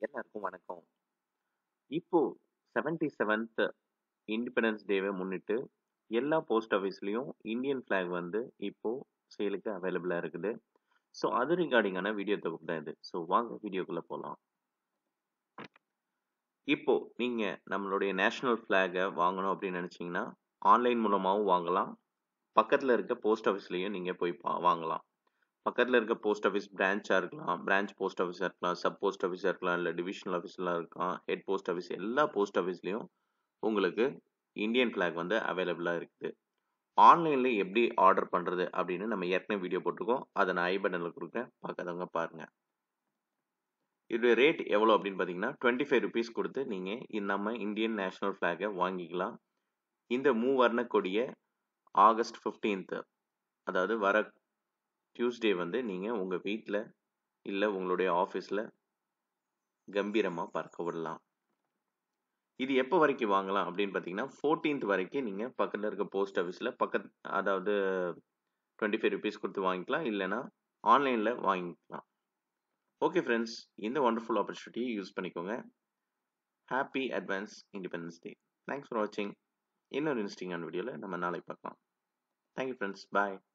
எல்லாருக்கும் வணக்கம். இப்போ 77த் இண்டிபெண்டன்ஸ் டேவ முன்னிட்டு, எல்லா போஸ்ட் ஆஃபீஸ்லயும் இந்தியன் ஃபிளாக் வந்து இப்போ சேலுக்கு அவைலபிளா இருக்குது. ஸோ, அது ரிகார்டிங்கான வீடியோ தொகுப்பு தான் இது. ஸோ, வாங்க வீடியோக்குள்ள போலாம். இப்போ நீங்க நம்மளுடைய நேஷனல் ஃபிளாக வாங்கணும் அப்படின்னு நினைச்சீங்கன்னா, ஆன்லைன் மூலமாவும் வாங்கலாம். பக்கத்துல இருக்க போஸ்ட் ஆஃபீஸ்லயும் நீங்க போய் பா வாங்கலாம். பக்கத்துல இருக்க போஸ்ட் ஆஃபீஸ் பிரான்ச்சா இருக்கலாம், பிரான்ச் போஸ்ட் ஆஃபீஸா இருக்கலாம், சப் போஸ்ட் ஆஃபீஸா இருக்கலாம், இல்ல டிவிஷனல் ஆஃபீஸ்லாம் இருக்கலாம், ஹெட் போஸ்ட் ஆஃபீஸ் எல்லா போஸ்ட் ஆஃபீஸ்லயும் உங்களுக்கு இந்தியன் ஃபிளாக் வந்து அவைலபிளா இருக்குது. ஆன்லைன்ல எப்படி ஆர்டர் பண்றது அப்படின்னு நம்ம ஏற்கனவே வீடியோ போட்டிருக்கோம். அத நான் ஐ பட்டன்ல குடுக்குறேன். பார்க்காதவங்க பாருங்க. இதோட ரேட் எவ்வளோ அப்படின்னு பார்த்தீங்கன்னா, ₹25 குடுத்து நீங்க இ- நம்ம இந்தியன் நேஷனல் ஃபிளாக வாங்கிக்கலாம். இந்த மூவர்ண கொடிய ஆகஸ்ட் 15த் அதாவது வர டியூஸ்டே வந்து நீங்க உங்க வீட்ல, இல்ல உங்களுடைய ஆஃபீஸ்ல கம்பீரமா பறக்க விடலாம். இது எப்ப வரைக்கும் வாங்கலாம் அப்படின்னு பார்த்தீங்கன்னா, 14த் வரைக்கும் நீங்க பக்கத்துல இருக்க போஸ்ட் ஆஃபீஸ்ல பக்கத் அதாவது ₹25 குடுத்து வாங்கிக்கலாம். இல்லன்னா ஆன்லைன்ல வாங்கிக்கலாம். ஓகே ஃபிரெண்ட்ஸ், இந்த வண்டர்ஃபுல் ஆப்பர்ச்சுனிட்டிய யூஸ் பண்ணிக்கோங்க. Happy advance independence day. Thanks for வாட்சிங். இன்னொரு இன்ட்ரெஸ்டிங்கான வீடியோல நம்ம நாளைக்கு பார்க்கலாம். Thank you friends. பாய்.